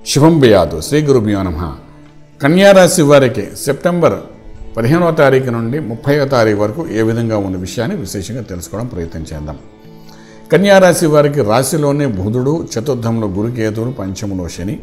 శుభం బియాదు శ్రీ గురుభ్యో నమ కన్యారాశి వారికి సెప్టెంబర్ పదిహేనవ తారీఖు నుండి ముప్పైవ తారీఖు వరకు ఏ విధంగా ఉన్న విషయాన్ని విశేషంగా తెలుసుకోవడం ప్రయత్నం చేద్దాం కన్యారాశి వారికి రాశిలోనే బుధుడు చతుర్థంలో గురుకేతుడు పంచములో శని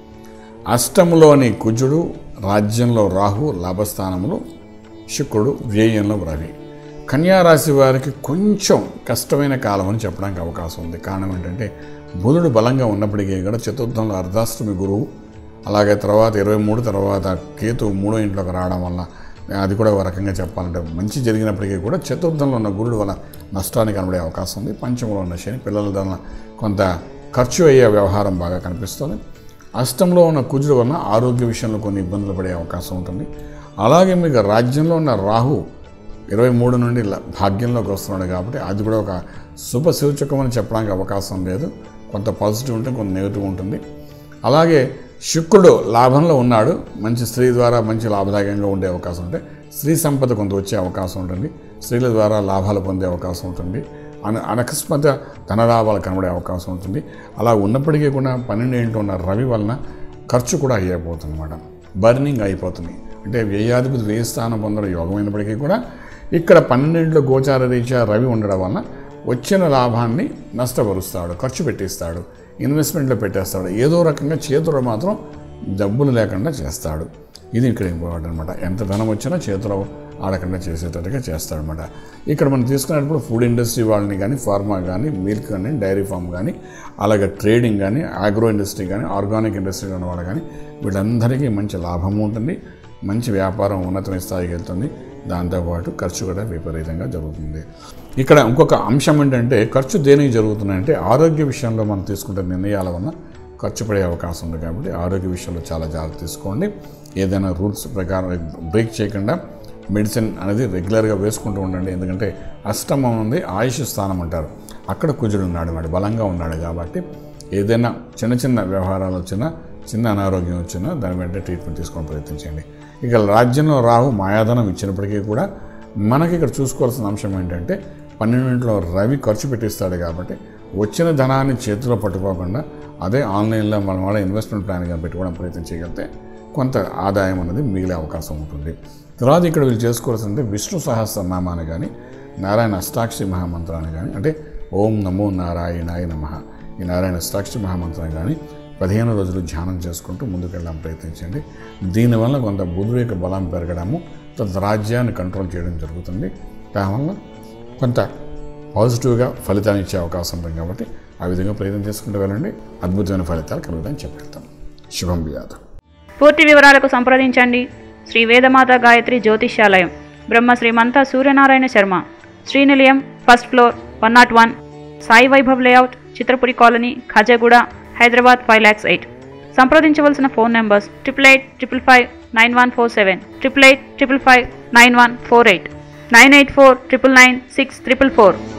అష్టములోని కుజుడు రాజ్యంలో రాహు లాభస్థానంలో శుక్రుడు వ్యయంలో రవి కన్యారాశి వారికి కొంచెం కష్టమైన కాలం అని చెప్పడానికి అవకాశం ఉంది కారణం ఏంటంటే బుధుడు బలంగా ఉన్నప్పటికీ కూడా చతుర్థంలో అర్ధాష్టమి గురువు అలాగే తర్వాత ఇరవై మూడు తర్వాత కేతు మూడో ఇంట్లోకి రావడం వల్ల అది కూడా ఒక రకంగా చెప్పాలంటే మంచి జరిగినప్పటికీ కూడా చతుర్థంలో ఉన్న గురుడు వల్ల నష్టానికి కనబడే అవకాశం ఉంది పంచమంలో ఉన్న శని పిల్లల వలన కొంత ఖర్చు అయ్యే వ్యవహారం బాగా కనిపిస్తుంది అష్టంలో ఉన్న కుజుడు వలన ఆరోగ్య విషయంలో కొన్ని ఇబ్బందులు పడే అవకాశం ఉంటుంది అలాగే మీకు రాజ్యంలో ఉన్న రాహు ఇరవై మూడు నుండి ల- భాగ్యంలోకి వస్తున్నాడు కాబట్టి అది కూడా ఒక శుభ సూచకం అని చెప్పడానికి అవకాశం లేదు కొంత పాజిటివ్ ఉంటుంది కొంత నెగిటివ్ ఉంటుంది అలాగే శుక్రుడు లాభంలో ఉన్నాడు మంచి స్త్రీ ద్వారా మంచి లాభదాయకంగా ఉండే అవకాశం ఉంటుంది స్త్రీ సంపద కొంత వచ్చే అవకాశం ఉంటుంది స్త్రీల ద్వారా లాభాలు పొందే అవకాశం ఉంటుంది అన అనకస్మాత ధనలాభాలు కనబడే అవకాశం ఉంటుంది అలా ఉన్నప్పటికీ కూడా పన్నెండు ఇంట్లో ఉన్న రవి వలన ఖర్చు కూడా అయిపోతుంది అనమాట బర్నింగ్ అయిపోతుంది అంటే వ్యయాధిపతి వ్యయ స్థానం పొందడం యోగమైనప్పటికీ కూడా ఇక్కడ పన్నెండింట్లో గోచార రీత్యా రవి ఉండడం వలన వచ్చిన లాభాన్ని నష్టపరుస్తాడు ఖర్చు పెట్టిస్తాడు ఇన్వెస్ట్మెంట్లో పెట్టేస్తాడు ఏదో రకంగా చేతిలో మాత్రం డబ్బులు లేకుండా చేస్తాడు ఇది ఇక్కడ ఇంపార్టెంట్ అనమాట ఎంత ధనం వచ్చినా చేతిలో ఆడకుండా చేసేటట్టుగా చేస్తాడనమాట ఇక్కడ మనం తీసుకున్నప్పుడు ఫుడ్ ఇండస్ట్రీ వాళ్ళని కానీ ఫార్మా కానీ మిల్క్ కానీ డైరీ ఫామ్ కానీ అలాగే ట్రేడింగ్ కానీ ఆగ్రో ఇండస్ట్రీ కానీ ఆర్గానిక్ ఇండస్ట్రీ ఉన్న వాళ్ళు కానీ వీళ్ళందరికీ మంచి లాభం ఉంటుంది మంచి వ్యాపారం ఉన్నతమైన స్థాయికి వెళ్తుంది దాంతోపాటు ఖర్చు కూడా విపరీతంగా జరుగుతుంది ఇక్కడ ఇంకొక అంశం ఏంటంటే ఖర్చు దేనికి జరుగుతుందంటే ఆరోగ్య విషయంలో మనం తీసుకుంటే నిర్ణయాల వల్ల ఖర్చు పడే అవకాశం ఉంది కాబట్టి ఆరోగ్య విషయంలో చాలా జాగ్రత్త తీసుకోండి ఏదైనా రూల్స్ ప్రకారం బ్రేక్ చేయకుండా మెడిసిన్ అనేది రెగ్యులర్గా వేసుకుంటూ ఉండండి ఎందుకంటే అష్టమం ఉంది ఆయుష్ స్థానం అంటారు అక్కడ కుజుడు ఉన్నాడు వాడు బలంగా ఉన్నాడు కాబట్టి ఏదైనా చిన్న చిన్న వ్యవహారాలు వచ్చినా చిన్న అనారోగ్యం వచ్చినా దాని వెంటనే ట్రీట్మెంట్ తీసుకోవడం ప్రయత్నించండి ఇక రాజ్యంలో రాహు మాయాధనం ఇచ్చినప్పటికీ కూడా మనకి ఇక్కడ చూసుకోవాల్సిన అంశం ఏంటంటే పన్నెండింటిలో రవి ఖర్చు పెట్టిస్తాడు కాబట్టి వచ్చిన ధనాన్ని చేతిలో పట్టుకోకుండా అదే ఆన్లైన్లో మనం వాళ్ళ ఇన్వెస్ట్మెంట్ ప్లాన్గా పెట్టుకోవడం ప్రయత్నం చేయగలిగితే కొంత ఆదాయం అనేది మిగిలే అవకాశం ఉంటుంది తర్వాత ఇక్కడ వీళ్ళు చేసుకోవాల్సింది విష్ణు సహస్రనామాన్ని కానీ నారాయణ అష్టాక్షి మహామంత్రాన్ని కానీ అంటే ఓం నమో నారాయణాయ నమః ఈ నారాయణ అష్టాక్షి మహామంత్రాన్ని కానీ పదిహేను రోజులు ధ్యానం చేసుకుంటూ ముందుకెళ్ళడం ప్రయత్నించండి దీనివల్ల కొంత బుధుడు యొక్క బలం పెరగడము తర్వాత రాజ్యాన్ని కంట్రోల్ చేయడం జరుగుతుంది దానివల్ల కొంత పాజిటివ్గా ఫలితాన్ని ఇచ్చే అవకాశం ఉంటుంది కాబట్టి ఆ విధంగా ప్రయత్నం చేసుకుంటూ వెళ్ళండి అద్భుతమైన ఫలితాలు కలుగుతాయని చెప్పగలుగుతాం శుభం బియాదు పూర్తి వివరాలకు సంప్రదించండి Shri Vedamata Gayatri Jyotishyalayam Brahma Srimanta Suryanarayana Sharma Srinilayam first floor one naught one Sai Vaibhav layout Chitrapuri colony Khajaguda Hyderabad five lakhs eight సంప్రదించవలసిన phone numbers triple eight triple five nine one four seven triple eight triple five nine one four eight nine eight four triple nine six triple four